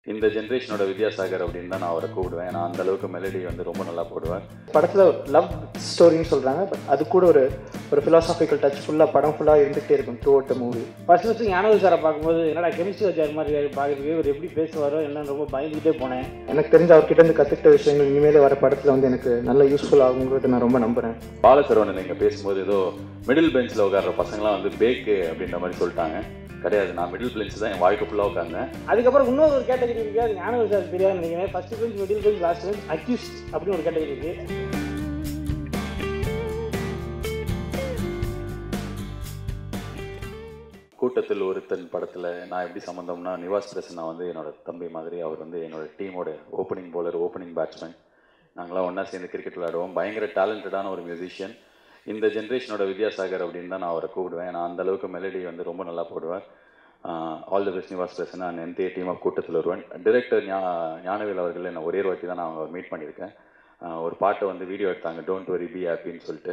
இந்த ஜென்ரேஷனோட வித்யாசாகர் அப்படின்னு தான் நான் அவரை கூப்பிடுவேன் ஏன்னா அந்த அளவுக்கு மெலடி வந்து ரொம்ப நல்லா போடுவேன் படத்தில் லவ் ஸ்டோரின்னு சொல்கிறாங்க பட் அது கூட ஒரு ஒரு ஃபிலாசாபிக்கல் டச் ஃபுல்லாக படம் ஃபுல்லாக இருந்துகிட்டே இருக்கும் throughout the movie first first Gnanavel சாரை பார்க்கும்போது என்னடா கெமிஸ்ட்ரி வச்சார் மாதிரி பார்க்குறதுக்கு இவர் எப்படி பேசுவாரோ என்னன்னு ரொம்ப பயந்துகிட்டே போனேன் எனக்கு தெரிஞ்ச அவர்கிட்ட இருந்து கற்றுக்கிட்ட விஷயங்கள் இனிமேல் வர படத்தில் வந்து எனக்கு நல்ல யூஸ்ஃபுல் ஆகுங்கிறத நான் ரொம்ப நம்புகிறேன் பாலசரவணன் இங்கே பேசும்போது ஏதோ மிடில் பெஞ்சில் உட்கார்ற பசங்களாம் வந்து பேக்கு அப்படின்ற மாதிரி சொல்லிட்டாங்க கிடையாது நான் மிடில் பெஞ்ச் தான் என் வாழ்க்கை ஃபுல்லாக உட்காந்தேன் அதுக்கப்புறம் இன்னொரு ஒரு கேட்டகரி இருக்கு அது ஞானவேல் சார் தெரியாது நினைக்கிறேன் first bench middle bench last bench accused அப்படின்னு ஒரு கேட்டகரி இருக்கு கூட்டத்தில் ஒருத்தன் படத்தில் நான் எப்படி சம்மந்தம்னா நிவாஸ் பிரசன்னா வந்து என்னோட தம்பி மாதிரி அவர் வந்து என்னோட டீமோட ஓப்பனிங் bowler ஓப்பனிங் பேட்ஸ்மேன் நாங்களாம் ஒன்றா சேர்ந்து கிரிக்கெட் விளையாடுவோம் பயங்கர டேலண்டடான ஒரு மியூசிஷியன் இந்த ஜென்ரேஷனோட வித்யாசாகர் அப்படின்னு தான் நான் அவரை கூப்பிடுவேன் நான் அந்த அளவுக்கு மெலடி வந்து ரொம்ப நல்லா போடுவேன் all the best Nivas Prasanna and entire team of கூட்டத்தில் ஒருவன் டிரெக்டர் ஞா ஞானவேல் அவர்கள் என்ன ஒரே ஒரு வாட்டி தான் நான் அவங்க மீட் பண்ணியிருக்கேன் ஆஹ் ஒரு பாட்டை வந்து வீடியோ எடுத்தாங்க டோன்ட் வரி பி ஹாப்பின்னு சொல்லிட்டு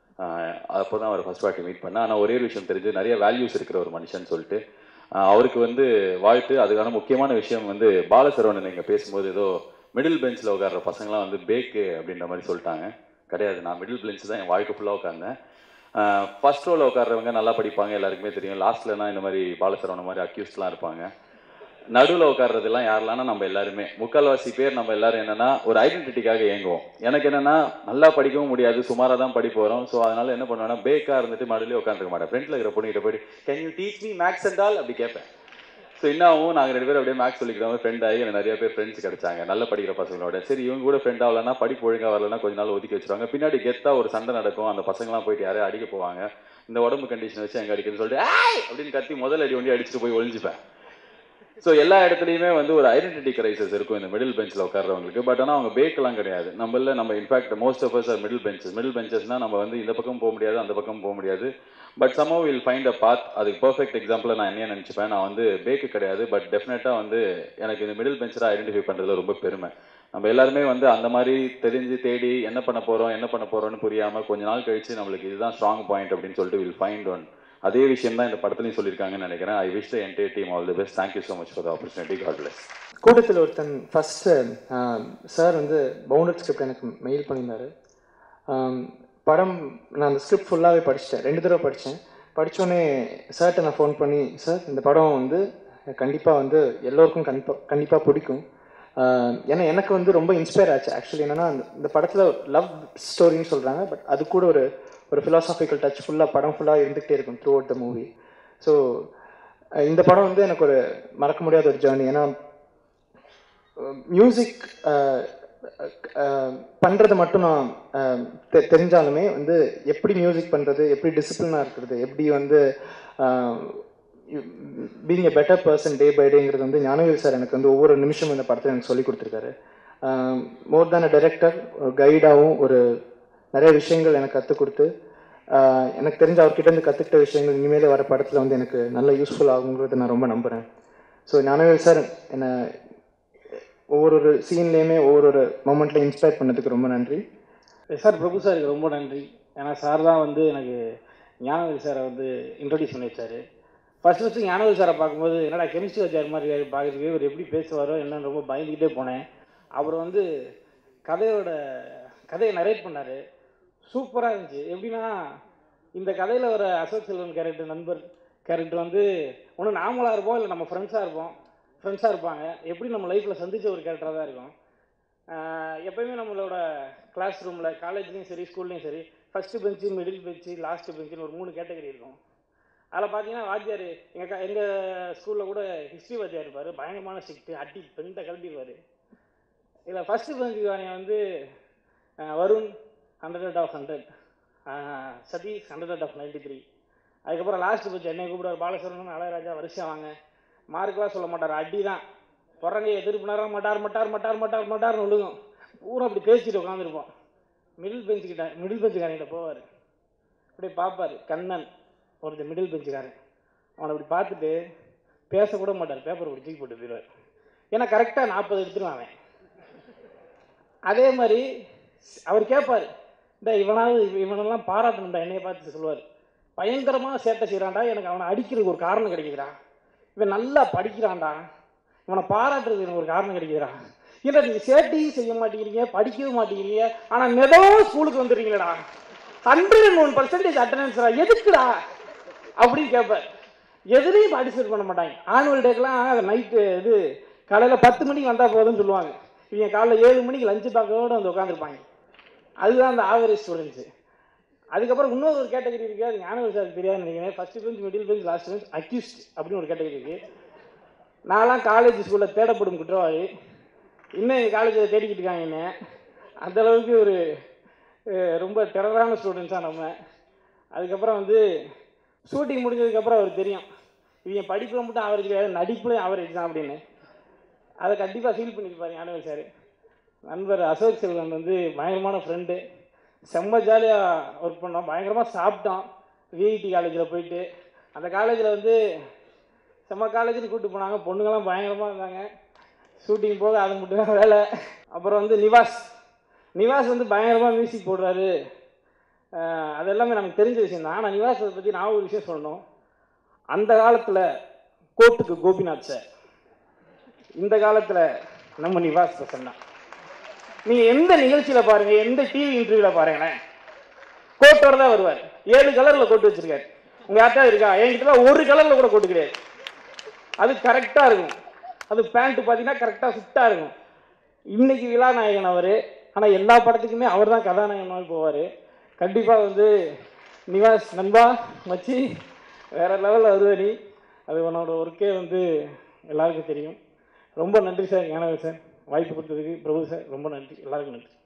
அப்போ தான் அவர் ஃபர்ஸ்ட் வாட்டி மீட் பண்ணேன் ஆனால் ஒரே ஒரு விஷயம் தெரிஞ்சு நிறைய வேல்யூஸ் இருக்கிற ஒரு மனுஷன் சொல்லிட்டு ஆஹ் அவருக்கு வந்து வாழ்த்து அதுக்கான முக்கியமான விஷயம் வந்து பாலசரவணன் இங்கே பேசும்போது ஏதோ மிடில் பெஞ்சில் உட்கார்ற பசங்களாம் வந்து பேக்கு அப்படின்ற மாதிரி சொல்லிட்டாங்க கிடையாது நான் மிடில் பெஞ்ச் தான் என் வாழ்க்கை ஃபுல்லாக உட்காந்தேன் ஃபர்ஸ்ட் ரோவில் உட்கார்றவங்க நல்லா படிப்பாங்க எல்லாருக்குமே தெரியும் லாஸ்ட்லனா இந்த மாதிரி பாலசரவணன் மாதிரி அக்யூஸ்ட்லாம் இருப்பாங்க நடுவில் உட்கார்றதெல்லாம் யாரெல்லாம்னா நம்ம எல்லாருமே முக்கால்வாசி பேர் நம்ம எல்லாரும் என்னன்னா ஒரு ஐடென்டிட்டிக்காக ஏங்குவோம் எனக்கு என்னன்னா நல்லா படிக்கவும் முடியாது சுமாராக தான் படிப்பு வரும் ஸோ அதனால என்ன பண்ணுவேன்னா பேக்காக இருந்துட்டு மறுபடியும் உட்காந்துருக்க மாட்டேன் ஃப்ரெண்டில் இருக்கிற பொண்ணுகிட்ட போயிட்டு can you teach me maths and all அப்படி கேட்பேன் ஸோ என்னாவும் நாங்கள் ரெண்டு பேரும் அப்படியே மேக்ஸ் சொல்லிக்கிறோம் ஃப்ரெண்ட் ஆகி எனக்கு நிறைய பேர் ஃப்ரெண்ட்ஸ் கிடைச்சாங்க நல்ல படிக்கிற பசங்களோட சரி இவங்க கூட ஃப்ரெண்ட் ஆகலன்னா படிப்பு ஒழுங்காக வரலன்னா கொஞ்ச நாள் ஒதுக்கி வச்சிருவாங்க பின்னாடி கெத்தா ஒரு சண்டை நடக்கும் அந்த பசங்களாம் போயிட்டு யாரையும் அடிக்க போவாங்க இந்த உடம்பு கண்டிஷன் வச்சு எங்க அடிக்கணும்னு சொல்லிட்டு "ஏய்!" அப்படின்னு கத்தி முதல் அடி ஒண்டி அடிச்சுட்டு போய் ஒளிஞ்சுப்பேன் ஸோ எல்லா இடத்துலையுமே வந்து ஒரு ஐடென்டிட்டி கிரைசஸ் இருக்கும் இந்த மிடில் பெஞ்சில் உட்கார்றவங்களுக்கு பட் ஆனால் அவங்க பேக்கெல்லாம் கிடையாது நம்மள நம்ம in fact most of us are middle benches மிடில் பெஞ்சஸ்னால் நம்ம வந்து இந்த பக்கம் போக முடியாது அந்த பக்கம் போக முடியாது but somehow will find a path அதுக்கு பர்ஃபெக்ட் எக்ஸாம்பிள் நான் என்ன நினச்சிப்பேன் நான் வந்து பேக்கு கிடையாது பட் டெஃபினட்டாக வந்து எனக்கு இந்த மிடில் பெஞ்சராக ஐடென்டிஃபை பண்ணுறதுல ரொம்ப பெருமை நம்ம எல்லாருமே வந்து அந்த மாதிரி தெரிஞ்சு தேடி என்ன பண்ண போகிறோம் என்ன பண்ண போகிறோம்னு புரியாமல் கொஞ்ச நாள் கழிச்சு நம்மளுக்கு இதுதான் ஸ்ட்ராங் பாயிண்ட் அப்படின்னு சொல்லிட்டு வில் ஃபைண்ட் ஒன் அதே விஷயம் தான் இந்த படத்துலையும் சொல்லியிருக்காங்கன்னு நினைக்கிறேன் I wish the entire team all the best thank you so much for the opportunity God bless கூட்டத்தில் ஒருத்தன் ஃபஸ்ட்டு சார் வந்து பவுண்டட் ஸ்கிரிப்ட் எனக்கு மெயில் பண்ணியிருந்தாரு ஆம், படம் நான் அந்த ஸ்கிரிப்ட் ஃபுல்லாகவே படிச்சிட்டேன் ரெண்டு தடவை படித்தேன் படித்தோடனே சார்கிட்ட நான் ஃபோன் பண்ணி சார் இந்த படம் வந்து கண்டிப்பாக வந்து எல்லோருக்கும் கண்டிப்பாக கண்டிப்பாக பிடிக்கும் ஆஹ், ஏன்னா எனக்கு வந்து ரொம்ப இன்ஸ்பயர் ஆச்சு ஆக்சுவலி என்னென்னா இந்த படத்தில் லவ் ஸ்டோரின்னு சொல்கிறாங்க பட் அது கூட ஒரு ஒரு ஃபிலாசாபிக்கல் டச் ஃபுல்லாக படம் ஃபுல்லாக இருந்துகிட்டே இருக்கும் throughout the movie so இந்த படம் வந்து எனக்கு ஒரு மறக்க முடியாத ஒரு ஜேர்னி ஏன்னா மியூசிக் பண்ணுறது மட்டும் நான் அஹ், தெ- தெரிஞ்சாலுமே வந்து எப்படி மியூசிக் பண்ணுறது எப்படி டிசிப்ளினாக இருக்கிறது எப்படி வந்து being a better person day by டேங்கிறது வந்து ஞானவேல் சார் எனக்கு வந்து ஒவ்வொரு நிமிஷமும் இந்த படத்தில் எனக்கு சொல்லி கொடுத்துருக்காரு மோர் தேன் அ டைரக்டர் ஒரு கைடாகவும் ஒரு நிறைய விஷயங்கள் எனக்கு கற்றுக் கொடுத்து ஆஹ், எனக்கு தெரிஞ்ச அவர்கிட்ட இருந்து கற்றுக்கிட்ட விஷயங்கள் இனிமேல் வர படத்தில் வந்து எனக்கு நல்ல யூஸ்ஃபுல் ஆகுங்கிறத நான் ரொம்ப நம்புகிறேன் ஸோ ஞானவேல் சார் என்னை ஒவ்வொரு ஒரு சீன்லேயுமே ஒவ்வொரு ஒரு மொமெண்ட்டில் இன்ஸ்பயர் பண்ணதுக்கு ரொம்ப நன்றி சார் பிரபு சாருக்கு ரொம்ப நன்றி ஏன்னா சார் தான் வந்து எனக்கு ஞானவேல் சாரை வந்து இன்ட்ரடியூஸ் பண்ணி வச்சார் ஃபர்ஸ்ட் ஃபஸ்ட்டு ஞானவேல் சாரை பார்க்கும்போது என்னடா கெமிஸ்ட்ரி வச்சார் மாதிரி பார்க்குறதுக்கு இவர் எப்படி பேசுவாரோ என்னன்னு ரொம்ப பயந்துக்கிட்டே போனேன் அவர் வந்து கதையோட கதையை நரேட் பண்ணார் சூப்பராக இருந்துச்சு எப்படின்னா இந்த கதையில் வர அசோக் செல்வன் கேரக்டர் நண்பர் கேரக்டர் வந்து ஒன்று நார்மலாக இருப்போம் இல்லை நம்ம ஃப்ரெண்ட்ஸாக இருப்போம் ஃப்ரெண்ட்ஸாக இருப்பாங்க எப்படி நம்ம லைஃப்பில் சந்திச்ச ஒரு கேரக்டராக தான் இருக்கும் ஆஹ் எப்பயுமே நம்மளோட கிளாஸ் ரூமில் காலேஜ்லேயும் சரி ஸ்கூல்லையும் சரி first bench middle bench last பெஞ்சுன்னு ஒரு மூணு கேட்டகரி இருக்கும் அதில் பார்த்தீங்கன்னா வாத்தியார் எங்கள் எங்கள் ஸ்கூலில் கூட ஹிஸ்ட்ரி வாத்தியார் இருப்பார் பயங்கரமான ஸ்ட்ரிக்ட்டு அடி பெண்ட கழட்டிடுவார் இதில் ஃபஸ்ட்டு பெஞ்சுக்கு வாங்க வந்து ஆஹ் Varun hundred of hundred Sathish hundred of ninety three அதுக்கப்புறம் லாஸ்ட் பெஞ்ச் என்னை கூப்பிடுவார் பாலசுரன் அழகராஜா வருஷம் வாங்க மார்க்கெலாம் சொல்ல மாட்டார் அடி தான் பிறங்க எதிர்ப்புனாரா மட்டார் மட்டார் மட்டார் மட்டார் மட்டார்னு விழுகும் பூரா அப்படி பேசிட்டு உட்காந்துருப்போம் மிடில் பெஞ்சுக்கிட்ட மிடில் பெஞ்சுக்காரங்கிட்ட போவார் அப்படியே பார்ப்பார் கண்ணன் ஒருத்தர் மிடில் பெஞ்சுக்காரன் அவனை அப்படி பார்த்துட்டு பேசக்கூட மாட்டார் பேப்பர் இப்படி தூக்கி போட்டு போயிடுவார் ஏன்னா கரெக்டாக நாற்பது எடுத்துருவான் அவன் அதே மாதிரி அவர் கேட்பார் இந்த இவனாவது இவனெல்லாம் பாராட்டணும்டா என்னைய பார்த்து சொல்லுவார் பயங்கரமாக சேட்டை செய்கிறான்டா எனக்கு அவனை அடிக்கிறதுக்கு ஒரு காரணம் கிடைக்குதுடா இவன் நல்லா படிக்கிறான்டா இவனை பாராட்டுறது எனக்கு ஒரு காரணம் கிடைக்குதுடா இல்லை நீங்கள் சேட்டையும் செய்ய மாட்டேங்கிறீங்க படிக்கவும் மாட்டேங்கிறீங்க ஆனால் மெதவும் ஸ்கூலுக்கு வந்துடுறீங்களடா ஹண்ட்ரட் அண்ட் ஒன் பர்சன்டேஜ் அட்டண்டன்ஸ்டா எதுக்குடா அப்படின்னு கேட்பேன் எதுலேயும் பார்ட்டிசிபேட் பண்ண மாட்டாங்க ஆனுவல் டேக்கெலாம் நைட்டு இது காலையில் பத்து மணிக்கு வந்தால் போதும்னு சொல்லுவாங்க இவங்க காலைல ஏழு மணிக்கு லஞ்சு பேக்கோடு வந்து உட்காந்துருப்பாங்க அதுதான் அந்த ஆவரேஜ் ஸ்டூடெண்ட்ஸு அதுக்கப்புறம் இன்னொரு ஒரு கேட்டகரி இருக்குது அது ஞானவர் சார் தெரியாதுன்னு நினைக்கிறேன் first bench middle bench last bench accused அப்படின்னு ஒரு கேட்டகரி இருக்குது நான்லாம் காலேஜ் ஸ்கூலில் தேடப்படும் குற்றவாளி இன்னும் எங்கள் காலேஜில் தேடிக்கிட்டு இருக்காங்க என்ன அந்த அளவுக்கு ஒரு அஹ், ரொம்ப டெரரான ஸ்டூடெண்ட்ஸாக நம்ம அதுக்கப்புறம் வந்து ஷூட்டிங் முடிஞ்சதுக்கப்புறம் அவருக்கு தெரியும் இவங்க படிப்பில் மட்டும் ஆவரேஜ் கிடையாது நடிப்புலையும் ஆவரேஜ் தான் அப்படின்னு அதை கண்டிப்பாக ஃபீல் பண்ணியிருப்பாரு ஞானவர் சார் நண்பர் அசோக் செல்வன் வந்து பயங்கரமான ஃப்ரெண்டு செம்ம ஜாலியாக ஒர்க் பண்ணோம் பயங்கரமாக சாப்பிட்டோம் விஐடி காலேஜில் போயிட்டு அந்த காலேஜில் வந்து செம்ம காலேஜ்னு கூப்பிட்டு போனாங்க பொண்ணுங்கள்லாம் பயங்கரமாக இருந்தாங்க ஷூட்டிங் போக அது மட்டும் தான் வேலை அப்புறம் வந்து நிவாஸ் நிவாஸ் வந்து பயங்கரமாக மியூசிக் போடுறாரு அஹ் அது எல்லாமே நமக்கு தெரிஞ்ச விஷயம் தான் ஆனால் நிவாஸை பற்றி நான் ஒரு விஷயம் சொல்லணும் அந்த காலத்தில் கோர்ட்டுக்கு கோபிநாத் சார் இந்த காலத்தில் நம்ம நிவாஸ் பிரசன்னா நீங்கள் எந்த நிகழ்ச்சியில் பாருங்கள் எந்த டிவி இன்டர்வியூவில் பாருங்களேன் கோட்டோட தான் வருவார் ஏழு கலரில் கோட்டு வச்சிருக்காரு உங்கள் யார்ட்டா இருக்கா என்கிட்ட ஒரு கலரில் கூட கோட்டு கிடையாது அது கரெக்டாக இருக்கும் அது பேண்ட்டு பார்த்தீங்கன்னா கரெக்டாக ஃபிட்டாக இருக்கும் இன்னைக்கு விழாநாயகன் அவர் ஆனால் எல்லா படத்துக்குமே அவர் தான் கதாநாயகன் மாதிரி போவார் கண்டிப்பாக வந்து நிவாஸ் நண்பா மச்சி வேற லெவலில் வருவ நீ அது உன்னோட ஒர்க்கே வந்து எல்லாருக்கும் தெரியும் ரொம்ப நன்றி சார் ஞானவர் சார் வாய்ப்பு கொடுத்ததுக்கு பிரபு சார் ரொம்ப நன்றி எல்லாருக்கும் நன்றி